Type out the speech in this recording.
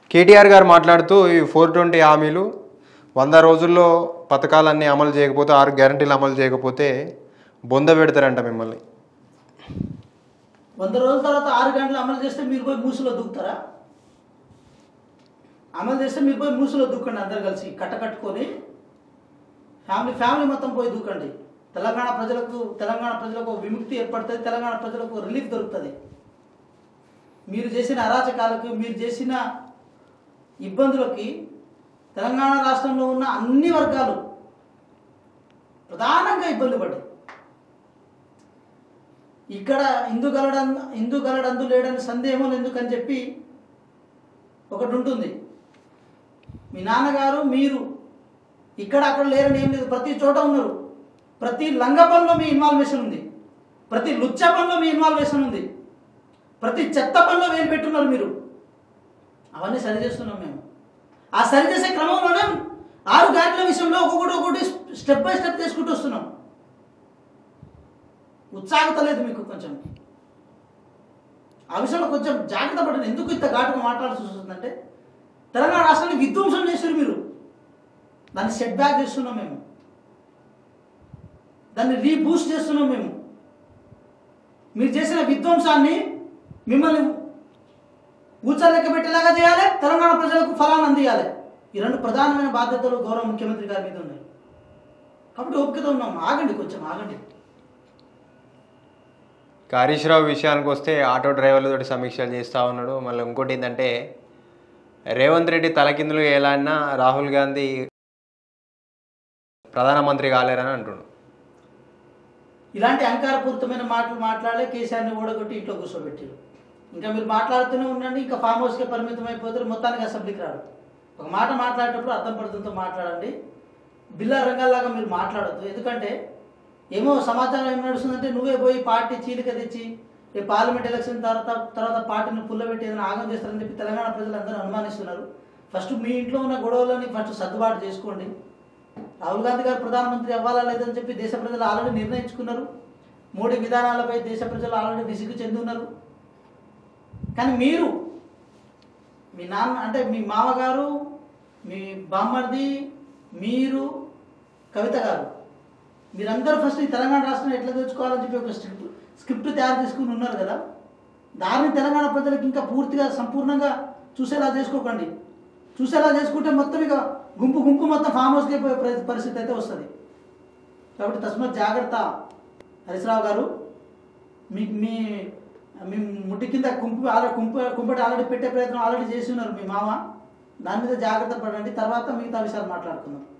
కేటీఆర్ గారు మాట్లాడుతూ ఈ ఫోర్ ట్వంటీ హామీలు వంద రోజుల్లో పథకాలన్నీ అమలు చేయకపోతే ఆరు గ్యారంటీలు అమలు చేయకపోతే బొంద పెడతారంట మిమ్మల్ని వంద రోజుల తర్వాత ఆరు గంటలు అమలు చేస్తే మీరు పోయి మూసులో దూకుతారా అమలు చేస్తే మీరు పోయి మూసులో దూకండి అందరు కలిసి కట్ట కట్టుకొని ఫ్యామిలీ ఫ్యామిలీ మొత్తం పోయి దూకండి తెలంగాణ ప్రజలకు తెలంగాణ ప్రజలకు ఒక విముక్తి ఏర్పడుతుంది తెలంగాణ ప్రజలకు ఒక రిలీఫ్ దొరుకుతుంది మీరు చేసిన అరాచకాలకు మీరు చేసిన ఇబ్బందులకి తెలంగాణ రాష్ట్రంలో ఉన్న అన్ని వర్గాలు ప్రధానంగా ఇబ్బంది పడ్డాయి ఇక్కడ ఇందు గలడం ఇందు గలడందు లేడని సందేహం ఎందుకని చెప్పి ఒకటి ఉంటుంది మీ నాన్నగారు మీరు ఇక్కడ అక్కడ లేరని ఏం లేదు ప్రతి చోట ఉన్నారు ప్రతి లంగ పనిలో మీ ఇన్వాల్వేషన్ ఉంది ప్రతి లుచ్చ పనిలో మీ ఇన్వాల్వేషన్ ఉంది ప్రతి చెత్త పనిలో వేలు పెట్టున్నారు మీరు అవన్నీ సరి చేస్తున్నాం మేము ఆ సరి చేసే క్రమంలోనే ఆరు గంటల విషయంలో ఒక్కొక్కటి ఒక్కొక్కటి స్టెప్ బై స్టెప్ చేసుకుంటూ వస్తున్నాం ఉత్సాహత మీకు కొంచెం ఆ విషయంలో కొంచెం జాగ్రత్త పడండి ఎందుకు ఇంత ఘాటుగా మాట్లాడాల్సి వస్తుందంటే తెలంగాణ రాష్ట్రాన్ని విధ్వంసం చేశారు మీరు దాన్ని సెట్ బ్యాక్ చేస్తున్నాం మేము దాన్ని రీబూస్ట్ చేస్తున్నాం మేము మీరు చేసిన విధ్వంసాన్ని మిమ్మల్ని ఊచ లెక్క పెట్టేలాగా చేయాలి తెలంగాణ ప్రజలకు ఫలాన్ని అందియాలి ఈ రెండు ప్రధానమైన బాధ్యతలు గౌరవ ముఖ్యమంత్రి గారి మీద ఉన్నాయి కాబట్టి ఓపికతో ఉన్నాం ఆగండి కొంచెం ఆగండి ఇక హరీష్ రావు విషయానికి వస్తే ఆటో డ్రైవర్లతోటి సమీక్షలు చేస్తూ ఉన్నాడు మళ్ళీ ఇంకోటి ఏంటంటే రేవంత్ రెడ్డి తలకిందులు ఎలా అన్నా రాహుల్ గాంధీ ప్రధానమంత్రి కాలేరని అంటుండు ఇలాంటి అహంకారపూరితమైన మాటలు మాట్లాడలే కేసీఆర్ని ఓడగొట్టి ఇంట్లో కూర్చోబెట్టారు ఇంకా మీరు మాట్లాడుతూనే ఉండండి ఇంకా ఫామ్ హౌస్కే పరిమితం అయిపోతారు మొత్తానికి అసెంబ్లీకి రాడు ఒక మాట మాట్లాడేటప్పుడు అర్థం పడుతుందో మాట్లాడండి బిల్లా రంగాల్లాగా మీరు మాట్లాడద్దు ఎందుకంటే ఏమో సమాచారం ఏం నడుస్తుందంటే నువ్వే పోయి పార్టీ చీలిక తెచ్చి రేపు పార్లమెంట్ ఎలక్షన్ తర్వాత తర్వాత పార్టీని పుల్లబెట్టి ఏదైనా ఆగం చేస్తారని చెప్పి తెలంగాణ ప్రజలందరూ అనుమానిస్తున్నారు ఫస్ట్ మీ ఇంట్లో ఉన్న గొడవలని ఫస్ట్ సర్దుబాటు చేసుకోండి రాహుల్ గాంధీ గారు ప్రధానమంత్రి అవ్వాలా లేదని చెప్పి దేశ ప్రజలు ఆల్రెడీ నిర్ణయించుకున్నారు మోడీ విధానాలపై దేశ ప్రజలు ఆల్రెడీ విసుగు చెంది ఉన్నారు కానీ మీరు మీ నాన్న అంటే మీ మామగారు మీ బామ్మర్ది మీరు కవిత గారు మీరందరూ ఫస్ట్ ఈ తెలంగాణ రాష్ట్రం ఎట్లా తెచ్చుకోవాలని చెప్పి ఒక స్క్రిప్ట్ స్క్రిప్ట్ తయారు చేసుకుని ఉన్నారు కదా దాన్ని తెలంగాణ ప్రజలకు ఇంకా పూర్తిగా సంపూర్ణంగా చూసేలా చేసుకోకండి చూసేలా చేసుకుంటే మొత్తం ఇక గుంపు గుంపు మొత్తం ఫామ్ హౌస్కి పోయే పరి- పరిస్థితి అయితే వస్తుంది కాబట్టి తస్మత్ జాగ్రత్త హరీశ్రావు గారు మీ మీ మీ ముట్టి కింద కుంపు ఆల్రెడీ కుంపు కుంపటి ఆల్రెడీ పెట్టే ప్రయత్నం ఆల్రెడీ చేసి ఉన్నారు మీ మామ దాని మీద జాగ్రత్త పడండి తర్వాత మిగతా విషయాలు మాట్లాడుకుందాం